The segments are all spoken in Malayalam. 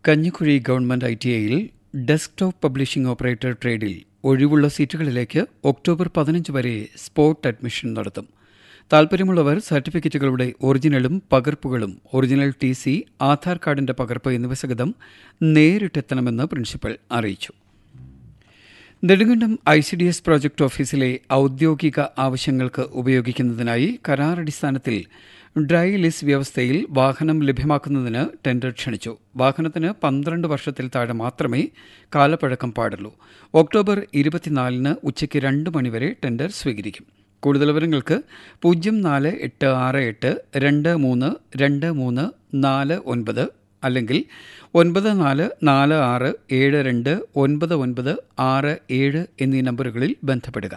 കഞ്ഞിക്കുഴി ഗവൺമെന്റ് ഐ ടി ഐയിൽ ഡെസ്ക്ടോപ്പ് പബ്ലിഷിംഗ് ഓപ്പറേറ്റർ ട്രേഡിൽ ഒഴിവുള്ള സീറ്റുകളിലേക്ക് ഒക്ടോബർ പതിനഞ്ച് വരെ സ്പോട്ട് അഡ്മിഷൻ നടത്തും താൽപ്പര്യമുള്ളവർ സർട്ടിഫിക്കറ്റുകളുടെ ഒറിജിനലും പകർപ്പുകളും ഒറിജിനൽ ടി സി ആധാർ കാർഡിന്റെ പകർപ്പ് എന്നിവ സഹിതം നേരിട്ടെത്തണമെന്ന് പ്രിൻസിപ്പൽ അറിയിച്ചു Nedumkandam I C D S project ഓഫീസിലെ ഔദ്യോഗിക ആവശ്യങ്ങൾക്ക് ഉപയോഗിക്കുന്നതിനായി കരാറടിസ്ഥാനത്തിൽ ഡ്രൈ ലിസ് വ്യവസ്ഥയിൽ വാഹനം ലഭ്യമാക്കുന്നതിന് ടെൻഡർ ക്ഷണിച്ചു വാഹനത്തിന് പന്ത്രണ്ട് വർഷത്തിൽ താഴെ മാത്രമേ കാലപ്പഴക്കം പാടുള്ളൂ ഒക്ടോബർ ഇരുപത്തിനാലിന് ഉച്ചയ്ക്ക് രണ്ട് മണിവരെ ടെൻഡർ സ്വീകരിക്കും കൂടുതൽ വിവരങ്ങൾക്ക് പൂജ്യം നാല് എട്ട് ആറ് എട്ട് രണ്ട് മൂന്ന് രണ്ട് മൂന്ന് നാല് ഒൻപത് അല്ലെങ്കിൽ ഒൻപത് നാല് നാല് ആറ് ഏഴ് രണ്ട് ഒൻപത് ഒൻപത് ആറ് ഏഴ് എന്നീ നമ്പറുകളിൽ ബന്ധപ്പെടുക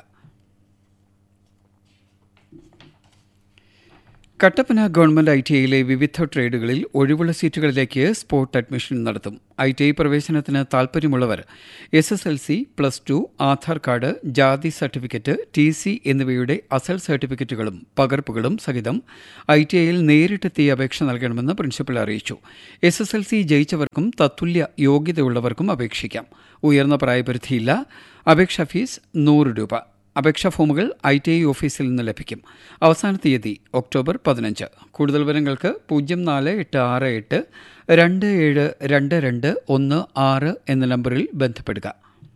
കട്ടപ്പന ഗവൺമെന്റ് ഐ ടി ഐയിലെ വിവിധ ട്രേഡുകളിൽ ഒഴിവുള്ള സീറ്റുകളിലേക്ക് സ്പോട്ട് അഡ്മിഷൻ നടത്തും ഐ ടി ഐ പ്രവേശനത്തിന് താൽപ്പര്യമുള്ളവർ S S L C plus two Aadhaar card ജാതി സർട്ടിഫിക്കറ്റ് ടി സി എന്നിവയുടെ അസൽ സർട്ടിഫിക്കറ്റുകളും പകർപ്പുകളും സഹിതം ഐ ടി ഐയിൽ നേരിട്ടെത്തി അപേക്ഷ നൽകണമെന്ന് പ്രിൻസിപ്പൽ അറിയിച്ചു എസ് എസ് എൽ സി ജയിച്ചവർക്കും തത്തുല്യ യോഗ്യതയുള്ളവർക്കും അപേക്ഷിക്കാം ഉയർന്ന പ്രായപരിധിയില്ല അപേക്ഷാ ഫീസ് നൂറ് രൂപ അപേക്ഷാ ഫോമുകൾ ഐ ടി ഐ ഓഫീസിൽ നിന്ന് ലഭിക്കും അവസാന തീയതി ഒക്ടോബർ പതിനഞ്ച് കൂടുതൽ വിവരങ്ങൾക്ക് പൂജ്യം നാല് എട്ട് ആറ് എട്ട് രണ്ട് ഏഴ് രണ്ട് രണ്ട് ഒന്ന് ആറ് എന്ന നമ്പറിൽ ബന്ധപ്പെടുക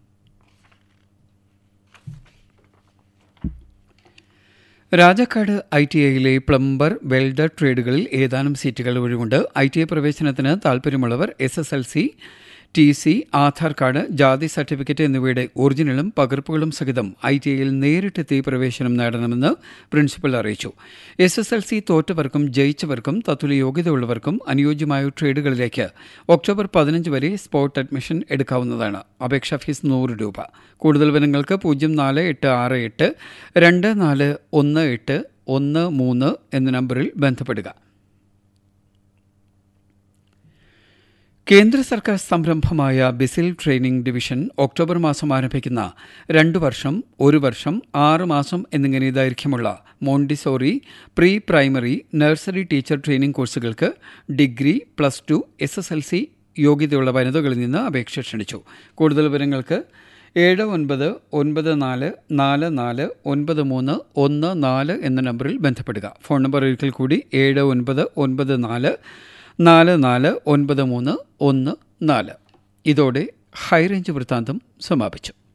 രാജാക്കാട് ഐ ടി ഐയിലെ പ്ലംബർ വെൽഡർ ട്രേഡുകളിൽ ഏതാനും സീറ്റുകൾ ഒഴിവുണ്ട് ഐ ടി ഐ പ്രവേശനത്തിന് താൽപ്പര്യമുള്ളവർ S S L C T C Aadhaar card ജാതി സർട്ടിഫിക്കറ്റ് എന്നിവയുടെ ഒറിജിനലും പകർപ്പുകളും സഹിതം ഐ ടി ഐയിൽ നേരിട്ടെത്തി പ്രവേശനം നേടണമെന്ന് പ്രിൻസിപ്പൽ അറിയിച്ചു എസ് എസ് എൽ സി തോറ്റവർക്കും ജയിച്ചവർക്കും തത്തുല്യ യോഗ്യതയുള്ളവർക്കും അനുയോജ്യമായ ട്രേഡുകളിലേക്ക് ഒക്ടോബർ പതിനഞ്ച് വരെ സ്പോട്ട് അഡ്മിഷൻ എടുക്കാവുന്നതാണ് അപേക്ഷാ ഫീസ് നൂറ് രൂപ കൂടുതൽ വിവരങ്ങൾക്ക് പൂജ്യം നാല് എട്ട് ആറ് എട്ട് രണ്ട് നാല് ഒന്ന് എട്ട് ഒന്ന് മൂന്ന് എന്ന നമ്പറിൽ ബന്ധപ്പെടുക കേന്ദ്ര സർക്കാർ സംരംഭമായ ബിസിൽ ട്രെയിനിംഗ് ഡിവിഷൻ ഒക്ടോബർ മാസം ആരംഭിക്കുന്ന രണ്ടു വർഷം ഒരു വർഷം ആറ് മാസം എന്നിങ്ങനെ ദൈർഘ്യമുള്ള Montessori pre primary nursery teacher training കോഴ്സുകൾക്ക് degree plus two S S L C യോഗ്യതയുള്ള വനിതകളിൽ നിന്ന് അപേക്ഷ ക്ഷണിച്ചു കൂടുതൽ വിവരങ്ങൾക്ക് ഏഴ് ഒൻപത് ഒൻപത് നാല് നാല് നാല് ഒൻപത് മൂന്ന് ഒന്ന് നാല് എന്ന നമ്പറിൽ ബന്ധപ്പെടുക ഫോൺ നമ്പർ ഒരിക്കൽ കൂടി ഏഴ് ഒൻപത് ഒൻപത് നാല് നാല് നാല് ഒൻപത് മൂന്ന് ഒന്ന് നാല് ഇതോടെ ഹൈറേഞ്ച് വൃത്താന്തം സമാപിച്ചു